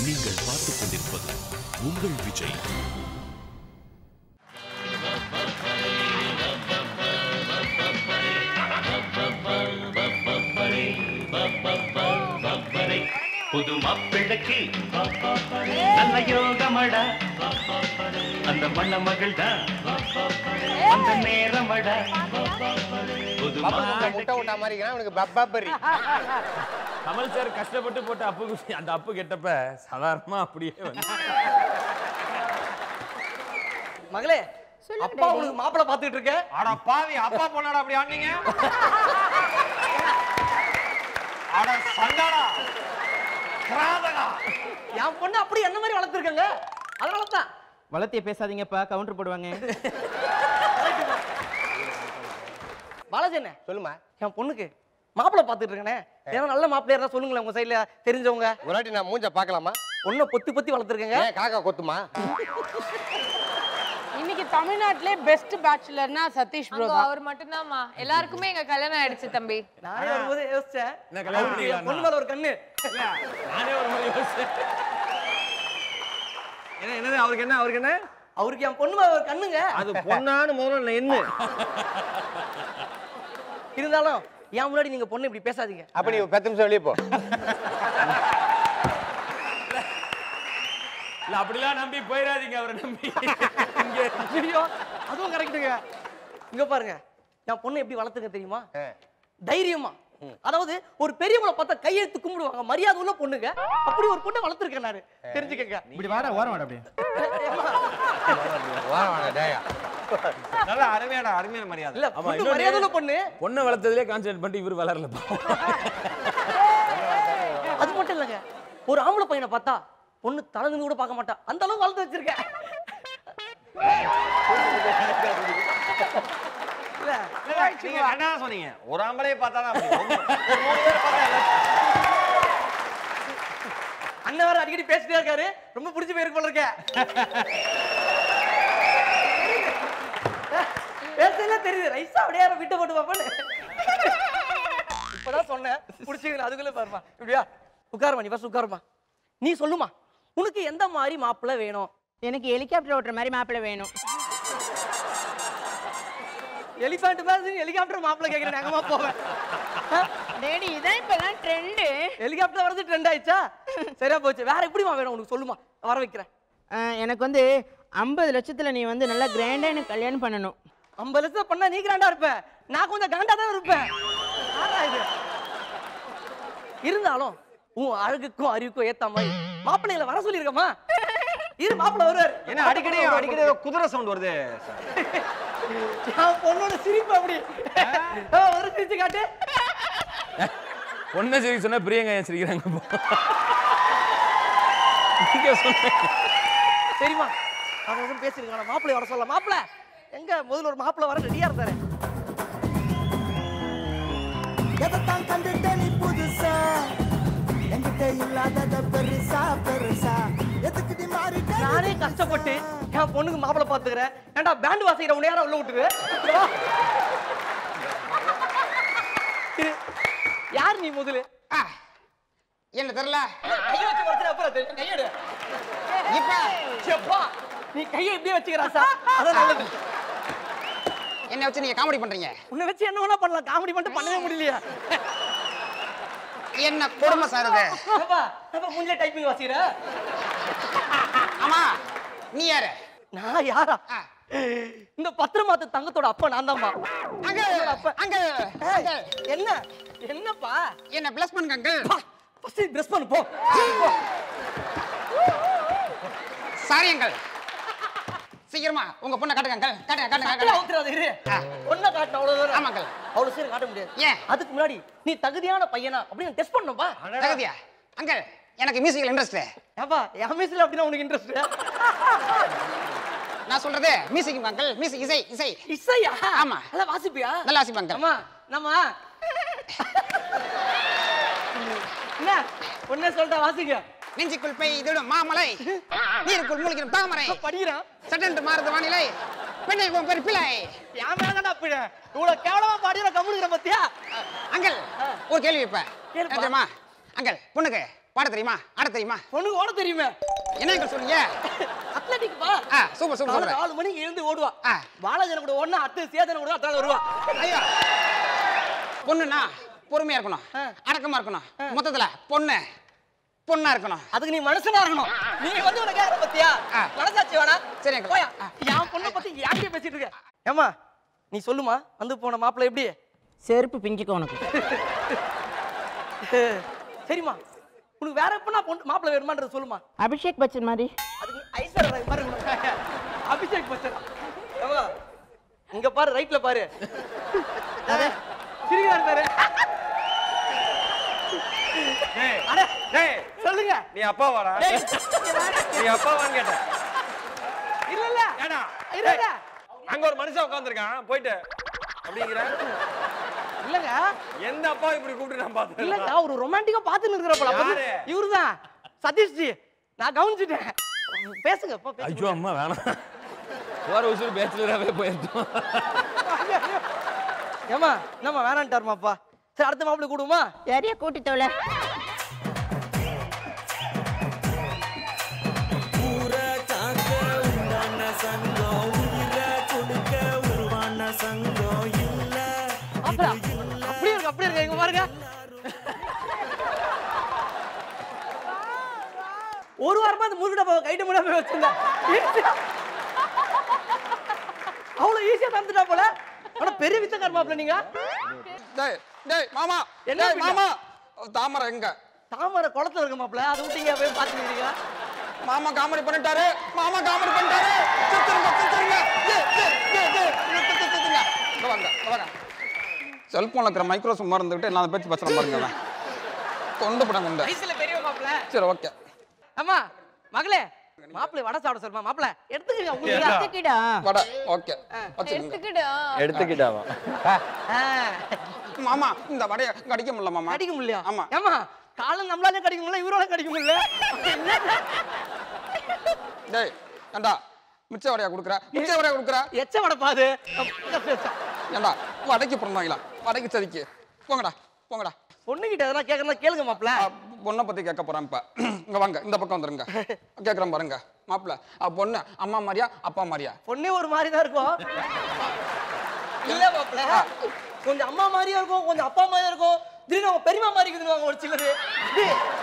நீங்கள் பார்த்துக் கொண்டிருப்பது உங்கள் விஜய் புது மாப்பிள்ளைக்கு நல்ல யோகமடா அந்த மண்ண மகள்டா அந்த நேரமடா புது பப்பன் முட்டை விட்டா மாதிரி இருக்கிறான், அவனுக்கு பப்பாபரி கமல் சார் கஷ்டப்பட்டு போட்ட அப்பு குஷி அந்த அப்பு கெட்டப்ப சாதாரணமா அப்படியே வந்து மகளே அப்பா உனக்கு மாப்பிளை பாத்துட்டு இருக்க அட பாவி அப்பா பொண்ணாடா அப்படி ஆனீங்க அட சண்டாடா கிராதகா என் பொண்ணு அப்படி என்ன மாதிரி வளர்த்துருக்கங்க அதனால தான் வளர்த்திய பேசாதீங்கப்பா கவுண்டர் போடுவாங்க பாலாஜி என்ன சொல்லுமா என் பொண்ணுக்கு மாப்பிளை பாத்துட்டு இருக்கனே ஏன்னா நல்ல மாப்பிள்ளையா இருந்தா சொல்லுங்களேன் உங்க சைடுல தெரிஞ்சவங்க ஒரு வாட்டி நான் மூஞ்ச பார்க்கலாமா பொண்ணை பொத்தி பொத்தி வளர்த்துருக்கங்க ஏன் காக்கா கொத்துமா இன்னைக்கு தமிழ்நாட்டிலே பெஸ்ட் பேச்சுலர்னா சதீஷ் ப்ரோ அங்க தான் அவர் மட்டும்தாம்மா எல்லாருக்குமே எங்க கல்யாணம் ஆயிடுச்சு தம்பி நானே வரும்போது யோசிச்சேன் என்ன கல்யாணம் அவருக்கு என் பண்ணிக்கலாம்னா? பொண்ணு மேல ஒரு கண்ணு நானே ஒரு மாதிரி யோசிச்சேன் என்ன என்னது அவருக்கு என்ன அவருக்கு என்ன அவருக்கு என் பொண்ணு மேல ஒரு கண்ணுங்க அது பொண்ணான்னு முதல்ல என்ன இருந்தாலும் என் முன்னாடி நீங்க பொண்ணு இப்படி பேசாதீங்க அப்ப நீ பத்து நிமிஷம் வெளியே போ இல்ல அப்படிலாம் நம்பி போயிடாதீங்க அவரை நம்பி இங்க ஐயோ அதுவும் கரெக்ட்டுங்க இங்க பாருங்க என் பொண்ணு எப்படி வளர்த்துங்க தெரியுமா ஆ. தைரியமா அதாவது ஒரு பெரியவங்களை பார்த்தா கையெழுத்து கும்பிடுவாங்க மரியாதை உள்ள பொண்ணுங்க அப்படி ஒரு பொண்ணை வளர்த்துருக்கேன் நானு தெரிஞ்சுக்கங்க இப்படி வாடா ஓரம் வாடா அப்படியே வா வாடா டேயா நல்ல அருமையான அருமையான மரியாதை இல்ல ஆமா, பொண்ணு இன்னொன்னு- மரியாதை உள்ள பொண்ணு பொண்ணை வளர்த்ததுலயே கான்சென்ட்ரேட் பண்ணிட்டு இவர் வளரல அது மட்டும் இல்லைங்க ஒரு ஆம்பளை பையனை பார்த்தா பொண்ணு தலந்து கூட பார்க்க மாட்டா அந்த அளவுக்கு வளர்த்து வச்சிருக்கேன் இல்ல நீங்க என்ன சொன்னீங்க ஒரு ஆம்பளையே பார்த்தா தான் அப்படி ஒரு மூணு பேரை பார்த்தா எல்லாம் அண்ணன் வேற அடிக்கடி பேசிட்டே இருக்காரு ரொம்ப பிடிச்சி போயிருக்கு போல இருக்க பேசல தெரியுது ரைஸா அப்படியே யாரோ விட்டு போட்டு பாப்பான்னு இப்பதான் சொன்னேன் பிடிச்சிக்கல அதுக்குள்ள பாருமா இப்படியா உட்காருமா நீ ஃபர்ஸ்ட் உட்காருமா நீ சொல்லுமா உனக்கு எந்த மாதிரி மாப்பிள்ளை வேணும் எனக்கு ஹெலிகாப்டர் ஓட்டுற மாதிரி மாப்பிள்ளை வேணும் எலிஃபண்ட் மாதிரி ஹெலிகாப்டர் மாப்பிள்ளை கேட்குறேன் எங்கம்மா போவேன் டேடி இதான் இப்பெல்லாம் ட்ரெண்டு ஹெலிகாப்டர் வரது ட்ரெண்ட் ஆயிடுச்சா சரியா போச்சு வேற எப்படிமா வேணும் உனக்கு சொல்லுமா வர வைக்கிறேன் எனக்கு வந்து ஐம்பது லட்சத்துல நீ வந்து நல்லா கிராண்டா எனக்கு கல்யாணம் பண்ணணும் ஐம்பது லட்சம் பண்ணா நீ கிராண்டா இருப்ப நான் கொஞ்சம் காண்டா தான் இருப்பேன் யாரா இது இருந்தாலும் உன் அழகுக்கும் அறிவுக்கும் ஏத்த மாதிரி மாப்பிள்ளைகளை வர சொல்லியிருக்கமா இரு மாப்பிள்ளை வருவாரு என்ன அடிக்கடி அடிக்கடி குதிரை சவுண்ட் வருது என் பொண்ணோட சிரிப்பு அப்படி ஆ, ஒரு சிரிச்சு காட்டு பொண்ணை சரி சொன்னா பிரியங்கா ஏன் சிரிக்கிறாங்க இப்போ? நீங்க சொன்னீங்க. சரிம்மா அவன் எதுவும் பேசிருக்கான மாப்பிள்ளை வர சொல்ல மாப்பிள்ளை எங்க முதல்ல ஒரு மாப்பிள்ளை வர ரெடியா இருந்தாரு எதைத்தான் கண்டுட்ட நீ புதுசா என்கிட்ட இல்லாதத பெருசா பெருசா எதுக்கு நீ மாறிட்ட நீ நானே புதுசா? கஷ்டப்பட்டு என் பொண்ணுக்கு மாப்பிள்ளை பாத்துக்கிறேன் ஏன்டா பேண்ட் வாசிக்கிற உன்னை யாரா உள்ள விட்டுரு இரு. யார் நீ முதல்ல என்ன தெரியல கையை வச்சு மறைச்சிரு, அப்புறம் தெரியும். கையெடு. இப்ப எப்பா, நீ கையை இப்படியே வச்சுக்கிறா சார் அதான் நல்லது என்ன வச்சு நீங்க காமெடி பண்றீங்க உன்னை வச்சு என்ன வேணா பண்ணலாம் காமெடி மட்டும் பண்ணவே முடியலையா என்ன கொடுமை சார் இது ஏப்பா, ஏப்பா மூஞ்சில டைப்பிங் வாசிக்கிற ஆமா நீ யாரு நான் யாரா ஆ. இந்த பத்திரமாத்து தங்கத்தோட அப்பா நான் தான்ப்பா அங்க அப்ப- அங்க ஏய், என்ன என்னப்பா என்ன பிளஸ் பண்ணுங்க அங்கிள் ஃபர்ஸ்ட் ட்ரெஸ் பண்ணு போ சாரி அங்கிள் சீக்கிரமா உங்க பொண்ணை காட்டுங்க அங்கிள் காட்டுங்க காட்டுங்க சட்டையில காட்டுங்க ஊத்துறாத இரு ஒன்ன காட்டு அவ்வளவு தூரம் ஆமா, uncle. அவ்வளவு சீக்கிரம் காட்ட முடியாது ஏன்? அதுக்கு முன்னாடி நீ தகுதியான பையனா அப்படின்னு டெஸ்ட் பண்ணணும்பா தகுதியா அங்கிள் எனக்கு மியூசிக்கல் இன்ட்ரெஸ்ட் ஏப்பா என் மிஸ்ல அப்படின்னா உனக்கு இன்ட்ரெஸ்ட் நான் சொல்றது மியூசிக் அங்கிள் மியூசிக் இசை இசை இசையா ஆமா. நல்லா வாசிப்பியா நல்லா வாசிப்பேன் uncle. அம்மா நம்ம என்ன ஒன்னே சொல்லிட்டா வாசிங்க நெஞ்சுக்குள் பெய்திடும் மாமலை நீருக்குள் மூழ்கிடும் தாமரை படிக்கிறான் சட்டென்று மாறுது வானிலை பெண்ணை உன் பெரு பிள்ளை என் மேல தானே அப்படி இவ்வளவு கேவலமா பாடிய கம்முனுங்கிற பத்தியா அங்கிள் ஒரு கேள்வி இப்ப கேளுப்பா. என்ன தெரியுமா அங்கிள் பொண்ணுக்கு பாட தெரியுமா ஆட தெரியுமா பொண்ணுக்கு ஓட தெரியுமே என்ன எங்க சொன்னீங்க அத்லட்டிக் பா ஆ சூப்பர் சூப்பர் காலை சூப்பர் நாலு மணிக்கு எழுந்து ஓடுவா ஆ. பாலாஜன கூட ஓடுனா அத்து சேதன கூட அத்தால வருவா ஐயா பொண்ணுனா பொறுமையா இருக்கணும் ஆ. அடக்கமா இருக்கணும் மொத்தத்துல பொண்ணு பொண்ணா இருக்கணும் அதுக்கு நீ மனுஷனா இருக்கணும் நீ வந்து உனக்கு கேக்குற பத்தியா ஆ. மனசாட்சி வேணா சரி, uncle. போயா ஆ. என் பொண்ணை பத்தி யார்கிட்ட பேசிட்டு இருக்க ஏமா நீ சொல்லுமா வந்து போன மாப்பிள்ளை எப்படி செருப்பு பிஞ்சுக்க உனக்கு சரிம்மா உனக்கு வேற எப்பனா பொண்ணு மாப்பிள்ளை வேணுமான்றது சொல்லுமா அபிஷேக் பச்சன் மாதிரி அதுக்கு ஐஸ்வர்யா ராய் மாதிரி இருக்கணும். அபிஷேக் பச்சன் ஏம்மா, இங்க பாரு ரைட்ல பாரு சிரிக்கிறாரு பாரு டேய், அட டேய், சொல்லுங்க நீ அப்பாவாடா டேய், இங்க வாடா. நீ அப்பாவான்னு கேட்டேன் இல்ல இல்ல ஏடா இல்ல இல்ல அங்க ஒரு மனுஷன் உட்காந்துருக்கான் போயிட்டு அப்படிங்கிற இல்லங்க எந்த அப்பா இப்படி கூப்பிட்டு நான் பார்த்தேன் இல்லங்க ஒரு ரொமான்டிக்கா பாத்துன்னு இருக்கிறப்பல யாரு? இவருதான் சதீஷ் ஜி நான் கவனிச்சுட்டேன் பேசுங்க போ, பேசுங்க. ஐயோ அம்மா வேணாம் போற உசுறு பேச்சுலராகவே போயிருந்தோம் ஏமா என்னம்மா வேணான்ட்டாருமாப்பா சரி அடுத்த மாப்பிள்ளை கூடுமா யாரையா கூட்டிட்டவள அப்படியா? அப்படியே இருக்கு அப்படியே இருக்கு இங்க பாருங்க ஒரு வாரமா அந்த முருகட பாவ கைட்டு முடியாம வச்சிருந்தேன் அவ்வளவு ஈஸியா தந்துட்டா போல ஆனா பெரிய வித்தக்கார மாப்பிள்ள நீங்க டேய் டேய் மாமா என்ன டேய் பின்ன? மாமா தாமரை எங்க தாமரை குளத்துல இருக்க மாப்பிள்ள அதை விட்டீங்க போய் பாத்துக்கிறீங்க மாமா காமெடி பண்ணிட்டாரு மாமா காமெடி பண்ணிட்டாரு செத்துருங்க செத்துருங்க டேய், டேய், டேய், டேய், நிறுத்து, நிறுத்து, நிறுத்துங்க. இங்க வாங்க இங்க வாங்க செல்போன்ல இருக்கிற மைக்ரோ சும்மா இருந்துகிட்டு நான் பேச்சு பேசுற பாருங்க அவன். கொண்டு போட கொண்டு வயசுல பெரிய மாப்பிள்ள சரி ஓகே அம்மா மகளே மாப்பிள்ளை வடை சாப்பிட சொல்லுமா மாப்பிள்ள எடுத்துக்கங்க உங்களுக்கு எடுத்துக்கிடா வட ஓகே வச்சுக்கோங்க எடுத்துக்கிடு எடுத்துக்கிட்டாவா ஆ, மாமா இந்த வடைய கடிக்க முடியல மாமா கடிக்க முடியலையா ஆமா ஏமா காலம் நம்மளாலே கடிக்க முடியல இவரால கடிக்க முடியல என்ன டேய் ஏண்டா மிச்ச வடையா குடுக்குற மிச்ச வடையா குடுக்குற எச்ச வடை பாது ஏண்டா வடைக்கு பிறந்தாங்களா வடைக்கு சதிக்கு போங்கடா போங்கடா பொண்ணுகிட்ட எதனா கேட்கறதா கேளுங்க மாப்பிள்ள ஆ, பொண்ணை பத்தி கேட்க போறேன் இப்ப இங்க வாங்க இந்த பக்கம் வந்துருங்க கேக்குறேன் பாருங்க மாப்பிள்ள ஆ, பொண்ணு அம்மா மாதிரியா அப்பா மாதிரியா பொண்ணே ஒரு மாதிரி தான் இருக்கும் இல்ல மாப்பிள்ள கொஞ்சம் அம்மா மாதிரியா இருக்கும் கொஞ்சம் அப்பா மாதிரியா இருக்கும் திடீர்னு அவங்க பெரியமா மாதிரி இருக்குதுன்னு ஒரு சிலரு அது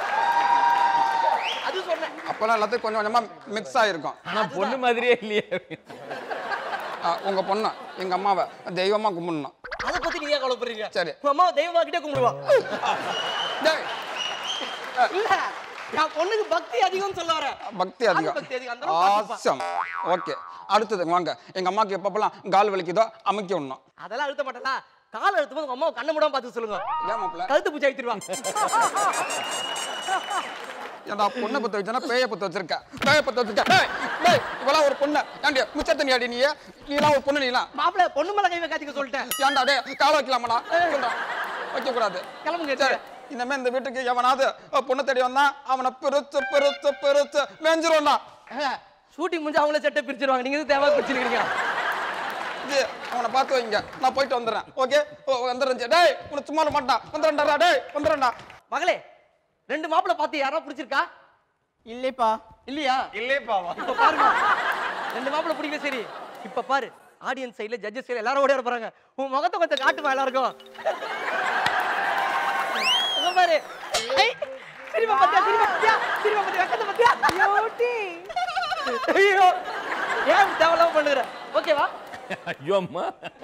அது சொன்னேன் அப்பெல்லாம் எல்லாத்தையும் கொஞ்சம் கொஞ்சமா மிக்ஸ் ஆயிருக்கும் ஆனா பொண்ணு மாதிரியே இல்லையே ஆ, உங்க பொண்ணு எங்க அம்மாவை தெய்வமா கும்பிடணும் அதை பத்தி நீங்க கவலைப்படுறீங்க சரி. உங்க அம்மா தெய்வமா கிட்டே கும்பிடுவா டேய் இல்ல நான் பொண்ணுக்கு பக்தி அதிகம்னு சொல்ல வரேன் பக்தி அதிகம் பக்தி அதிகம் அந்த அளவுக்கு பார்த்துப்பா. ஆசம் ஓகே அடுத்தது வாங்க எங்க அம்மாக்கு எப்பப்பெல்லாம் கால் வலிக்குதோ அமைக்க விடணும் அதெல்லாம் அழுத்த மாட்டேனா கால் அழுத்தும் போது உங்க அம்மாவை கண்ணை மூடாம பார்த்து சொல்லுங்க ஏன் மாப்பிள்ள கழுத்து பூச்சி அழுத்திடுவா ஏன்டா பொண்ணை பத்த வச்சனா பேய பத்த வச்சிருக்க பேய பத்த வச்சிருக்க டேய் டேய் இவெல்லாம் ஒரு பொண்ணு ஏன்டி முச்சத்தனி அடி நீ நீலாம் ஒரு பொண்ணு நீலாம் மாப்பிள்ள பொண்ணு மேல கை வைக்காதீங்க சொல்லிட்டேன் ஏன்டா டேய் கால வைக்கலாமாடா சொல்றேன் வைக்க கூடாது கிளம்புங்க சரி இனிமே இந்த வீட்டுக்கு எவனாவது அஹ், பொண்ணை தேடி வந்தா அவனை பெருத்து பெருத்து பெருத்து மேஞ்சிருவான்டா ஷூட்டிங் முடிஞ்சு அவங்களே செட்டை பிரிச்சிருவாங்க நீங்க எதுவும் தேவை பிரிச்சிருக்கீங்க இது அவனை பார்த்து வைங்க நான் போயிட்டு வந்துடுறேன் ஓகே வந்துடுறேன் டேய் உனக்கு சும்மா விட மாட்டான் வந்துடுறேன்டா டேய் வந்துடுறேன்டா மகளே ரெண்டு மாப்பிள்ள பார்த்து யாரா பிடிச்சிருக்கா இல்லைப்பா இல்லையா இல்லேப்பாவா இப்ப பாருங்க ரெண்டு மாப்பிள்ள பிடிக்கல சரி இப்ப பாரு ஆடியன்ஸ் சைடுல ஜட்ஜஸ் சைடுல எல்லாரும் ஓடியார போறாங்க உன் முகத்தை கொஞ்சம் காட்டுமா எல்லாருக்கும் இங்க பாரு ஐ, சிரிப்பா பாத்தியா சிரிப்பா பாத்தியா சிரிப்பா பாத்தியா வெக்கத்தை பாத்தியா ஐயோ ஏன் தேவையில்லாம பண்ணுகிற ஓகேவா ஐயோ அம்மா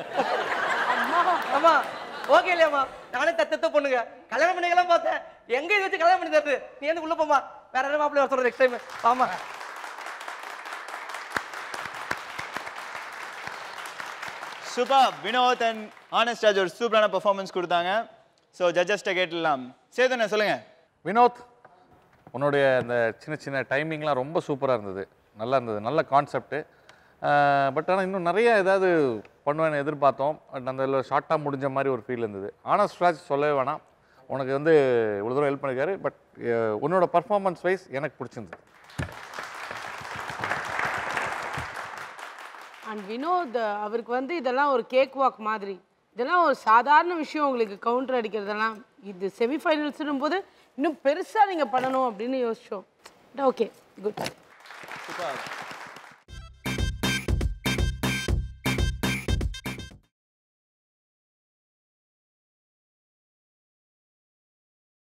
ஆமா ஓகே இல்லையாம்மா நானே தத்தத்தை பொண்ணுங்க கல்யாணம் பண்ணிக்கலாம் பார்த்தேன் எங்க இது வச்சு கல்யாணம் பண்ணி தருது நீ வந்து உள்ள போமா வேற யாரும் மாப்பிள்ளை வர சொல்ற நெக்ஸ்ட் டைம் ஆமா super Vinod and honest Raj ஒரு சூப்பரான பெர்ஃபார்மன்ஸ் கொடுத்தாங்க ஸோ ஜட்ஜஸ்ட்டை கேட்டுடலாம் சேதனை சொல்லுங்க வினோத் உன்னுடைய அந்த சின்ன சின்ன டைமிங்லாம் ரொம்ப சூப்பராக இருந்தது நல்லா இருந்தது நல்ல கான்செப்ட்டு பட் ஆனால் இன்னும் நிறைய ஏதாவது பண்ணுவேன்னு எதிர்பார்த்தோம் பட் அந்த ஷார்ட்டாக முடிஞ்ச மாதிரி ஒரு ஃபீல் இருந்தது ஆனஸ்ட் ராஜ் சொல்லவே வேணாம் உனக்கு வந்து இவ்வளோ தூரம் ஹெல்ப் பண்ணிருக்காரு பட் உன்னோட பர்ஃபார்மன்ஸ் வைஸ் எனக்கு பிடிச்சிருந்தது அண்ட் வினோத் அவருக்கு வந்து இதெல்லாம் ஒரு கேக் வாக் மாதிரி இதெல்லாம் ஒரு சாதாரண விஷயம் உங்களுக்கு கவுண்டர் அடிக்கிறதெல்லாம் இது செமிஃபைனல்ஸ்னும் போது இன்னும் பெருசா நீங்க பண்ணணும் அப்படின்னு யோசிச்சோம் ஓகே குட் சூப்பர்